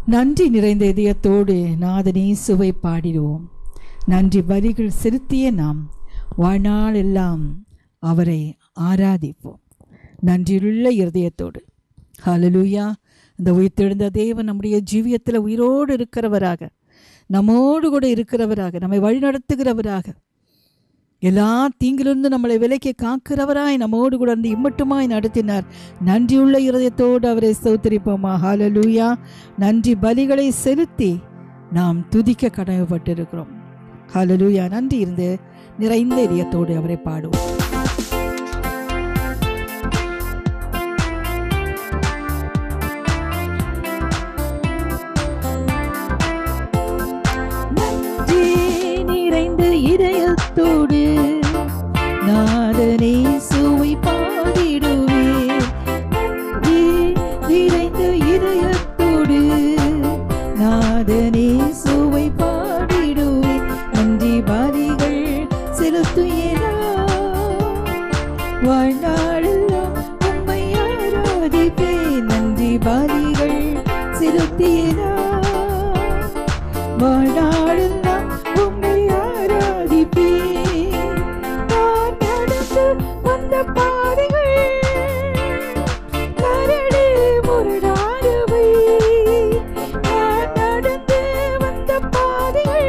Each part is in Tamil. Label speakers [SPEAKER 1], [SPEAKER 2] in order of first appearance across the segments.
[SPEAKER 1] நன்றி நிறைந்த இதயத்தோடு நாதனே சுவை பாடிடுவோம் நன்றி பலிகள் செலுத்திய நாம் வாழ்நாள் எல்லாம் அவரை ஆராதிப்போம் நன்றியுள்ள இருதயத்தோடு ஹalleluya இந்த உயிர்த்தெழுந்த தேவன் நம்முடைய ஜீவியத்தில் உயிரோடு இருக்கிறவராக நம்மோடு கூட இருக்கிறவராக நம்மை வழிநடத்துகிறவராக எல்லா தீங்கிலிருந்து நம்மளை விலைக்கு காக்கிறவராய் நம்மோடு கூட வந்து இம்மட்டுமாய் நடத்தினார் நன்றியுள்ள இருதயத்தோடு அவரை ஸ்தோத்திரிப்போமா ஹalleluya நன்றி பலிகளை செலுத்தி நாம் துதிக்க கடமைப்பட்டிருக்கிறோம் ஹalleluya நன்றி இருந்து நிறைந்த இதயத்தோடு அவரை பாடுவோம் நன்றி நிறைந்த இதயத்தோடு நாதனை சுவை பாடிடுவேன் நன்றி நிறைந்த இதயத்தோடு நாதனை சுவை பாடிடுவேன் நன்றி பாதிகள் செலுத்துகிறா வாழ்நாளெல்லாம் உம்மை ஆராதிப்பேன் நன்றி பாதிகள் செலுத்தியதா வாழ்நாளெல்லாம் உம்மை ஆராதிப்பேன் நான் நடந்து வந்த பாதைகள் கரடு முரடானவை நான் நடந்து வந்த பாதைகள்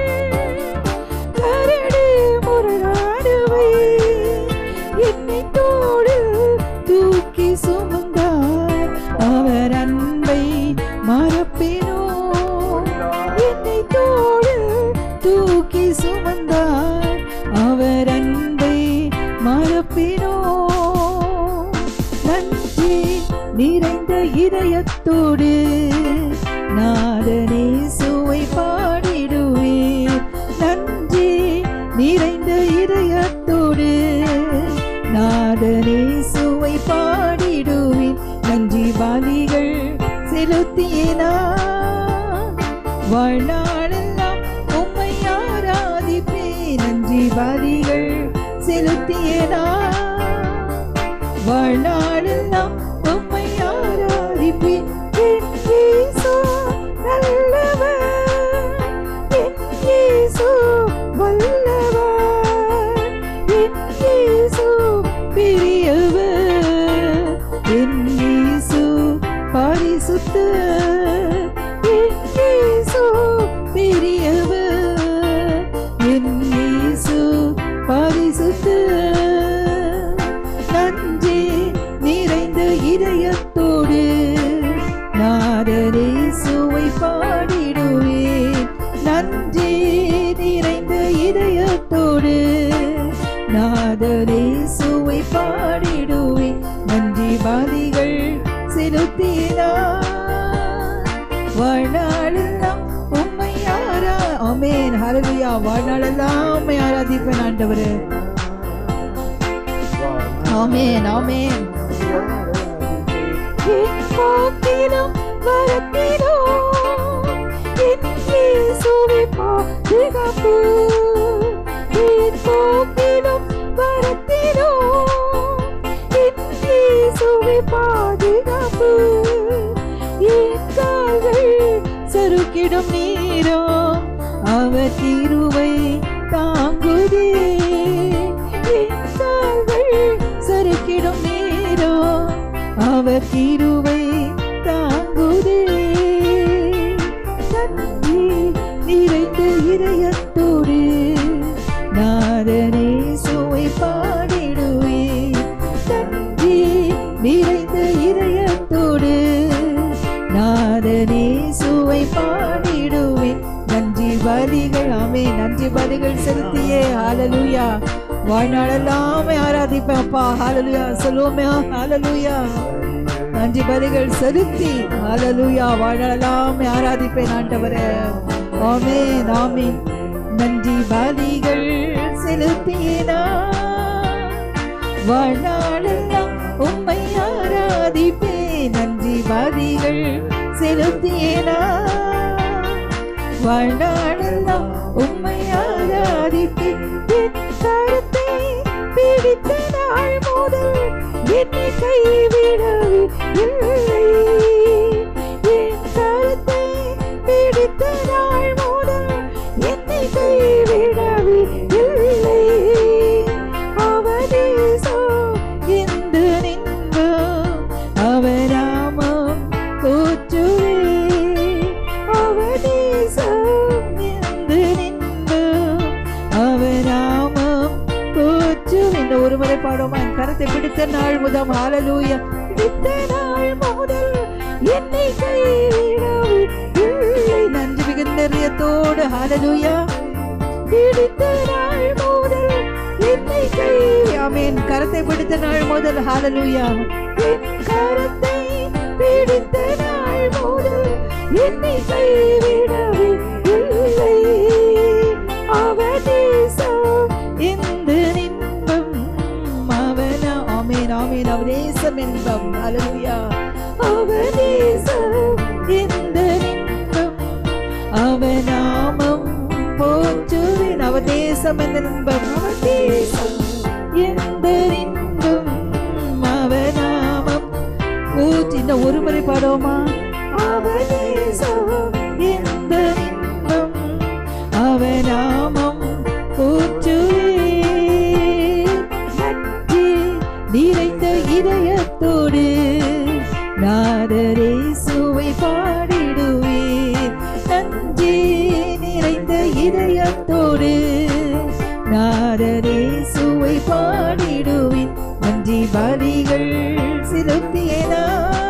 [SPEAKER 1] கரடு முரடானவை என்னை தோடு தூக்கி சுமந்தார் அவர் அன்பை மறப்பினோ என்னை தோடு தூக்கி சுமந்தார் அவர் அன்பை மறப்பினோ நன்றி நிறைந்த இதயத்தோடு நாதனே சுவை பாடிடுவேன் நன்றி நிறைந்த இதயத்தோடு நாதனே சுவை பாடிடுவேன் நன்றி பாலிகள் செலுத்தியனா வாழ்நாளெல்லாம் உம்மை ஆராதிப்பேன் நன்றி பாலிகள் செலுத்தியனா வாழ்நாளெல்லாம் உம்மை ஆராதிப்பேன் என் இயேசு நல்லவர் என் இயேசு வல்லவர் என் இயேசு பெரியவர் என் இயேசு பரிசுத்தர் என் இயேசு பெரியவர் என் இயேசு பரிசுத்தர் நன்றி நிறைந்த இதயத்தோடு நாதனே சுவை பாடிடுவேன் நன்றி நிறைந்த இதயத்தோடு நாதனே சுவை பாடிடுவேன் நன்றி பாதிகள் செலுத்தினார் வாழ்நாளெல்லாம் உம்மை ஆரா ஆமென் ஹalleluya வாழ்நாளெல்லாம் உம்மை ஆராதிப்பேன் ஆண்டவரே ஆமென் ஆமென் என் போக்கிலும் வரத்திலும் என் இயேசுவை பாதுகாப்பு என் போக்கிலும் வரத்திலும் என் இயேசுவை பாதுகாப்பு என் கால்கள் சறுக்கிடும் நீரம் அவர் தீருவை தாங்குதே என் கால்கள் சறுக்கிடும் நேரம் அவர் தீருவை தாங்குதே நன்றி நிறைந்த இதயத்தோடு நாதனே சுவை பாடிடுவேன் நன்றி நிறைந்த இதயத்தோடு நாதனே சுவை பாடிடுவேன் நன்றி பலிகள் ஆமே நன்றி பலிகள் செலுத்தியே ஹalleluya வாழ்நாளெல்லாம் ஆராதிப்பேன் அப்பா ஹalleluya சொல்லுவோமே ஹalleluya நன்றி பலிகள் செலுத்தி ஹalleluya வாழ்நாளெல்லாம் ஆராதிப்பேன் ஆண்டவரே ஆமென் ஆமென் நன்றி பலிகள் செலுத்தினா வாழ்நாளெல்லாம் உம்மை ஆராதிப்பேன் நன்றி பலிகள் செலுத்தியேனா வாழ்நாளெல்லாம் உம்மை ஆராதிப்பேன் என் கருத்தை பிடித்த நாள் முதல் என்னை கைவிடவே இல்லை என் கருத்தை பிடித்த நாள் முதல் என்னை கைவிடவில்லை நன்றி மிகுந்த இதயத்தோடு ஹalleluya பிடித்த நாள் முதல் என்னை கை ஆமென் கரத்தை பிடித்த நாள் முதல் ஹalleluya என் கரத்தை பிடித்த நாள் முதல் என்னை கைவிடவில்லை அவர் தேசம் இந்த இன்பம் அவன ஆமென் ஆமென் அவர் தேசம் இன்பம் ஹalleluya அவர் தேசம் இந்த இன்பம் அவநாமம் போற்றுவேன் அவ தேசம் எந்த இன்பம் அவ தேசம் எந்த இன்பம் அவநாமம் போற்றி இந்த ஒரு முறை பாடுவோமா அவ தேசம் எந்த இன்பம் அவநாமம் போற்றுவேன் நன்றி நிறைந்த இதயத்தோடு நாதரே சுவை பாடிடுவேன் நன்றி நிறைந்த இதயத்தோடு நாதரே சுவை பாடிடுவேன் நன்றி பலிகள் செலுத்தியனா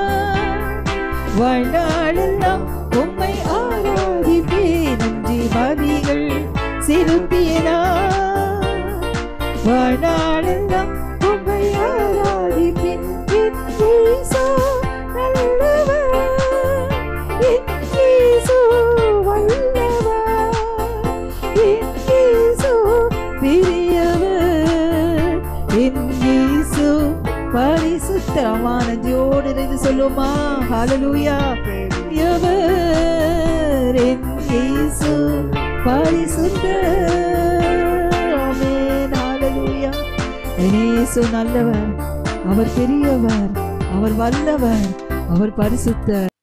[SPEAKER 1] வாழ்நாளெல்லாம் உம்மை ஆராதிப்பேன் நன்றி பலிகள் செலுத்தியனா வாழ்நாளெல்லாம் உம்மை ஆராதிப்பேன் என் இயேசு நல்லவர் என் இயேசு வல்லவர் என் இயேசு பெரியவர் என் இயேசு பரிசுத்தமான ஜோடு இருந்து சொல்லுமா ஹalleluya பெரியவர் என் இயேசு பரிசுத்தர் ஆமென் ஹalleluya என் இயேசு நல்லவர் அவர் பெரியவர் அவர் வல்லவர் அவர் பரிசுத்தர்